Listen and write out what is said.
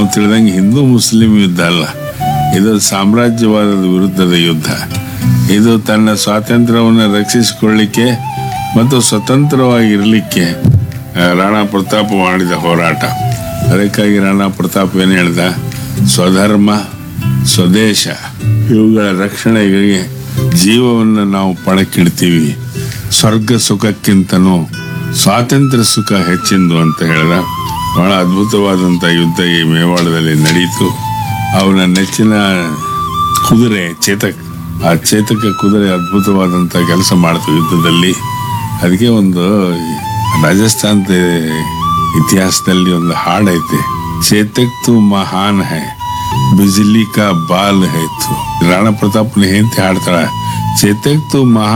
ನಾವು ತಿಳಿದಂಗೆ ಹಿಂದೂ ಮುಸ್ಲಿಂ ಯುದ್ಧ ಅಲ್ಲ ಇದು ಸಾಮ್ರಾಜ್ಯವಾದದ ವಿರುದ್ಧದ ಯುದ್ಧ ಇದು ತನ್ನ ಸ್ವಾತಂತ್ರ್ಯವನ್ನು ರಕ್ಷಿಸಿಕೊಳ್ಳಿಕ್ಕೆ ಮತ್ತು ಸ್ವತಂತ್ರವಾಗಿರಲಿಕ್ಕೆ ಆ, ರಾಣಾ ಪ್ರತಾಪ್ ಮಾಡಿದ ಹೋರಾಟ ಅದಕ್ಕಾಗಿ ರಾಣಾ ಪ್ರತಾಪ್ ಏನು ಹೇಳ್ದ ಸ್ವಧರ್ಮ ಸ್ವದೇಶ ಇವುಗಳ ರಕ್ಷಣೆಗೆ ಜೀವವನ್ನು ನಾವು ಪಣಕ್ಕಿಡ್ತೀವಿ ಸ್ವರ್ಗ ಸುಖಕ್ಕಿಂತನೂ ಸ್ವಾತಂತ್ರ್ಯ ಸುಖ ಹೆಚ್ಚಿಂದು ಅಂತ ಹೇಳಿದ ಬಹಳ ಅದ್ಭುತವಾದಂಥ ಯುದ್ಧ ಈ ಮೇವಾಡದಲ್ಲಿ ನಡೀತು ಅವನ ನೆಚ್ಚಿನ ಕುದುರೆ ಚೇತಕ್ ಆ ಚೇತಕ ಕುದುರೆ ಅದ್ಭುತವಾದಂಥ ಕೆಲಸ ಮಾಡ್ತು ಯುದ್ಧದಲ್ಲಿ ಅದಕ್ಕೆ ಒಂದು ರಾಜಸ್ಥಾನದ ಇತಿಹಾಸದಲ್ಲಿ ಒಂದು ಹಾಡೈತೆ ಚೇತಕ್ ತು ಮಹಾನ್ ಹೈ ಬಿಜ್ಲಿ ಕಾ ಬಾಲ್ ಹೈ ತು ರಾಣಾ ಪ್ರತಾಪ್ನ ಹೆಂಡತಿ ಹಾಡ್ತಾಳ ಚೇತಕ್ ತು ಮಹಾನ್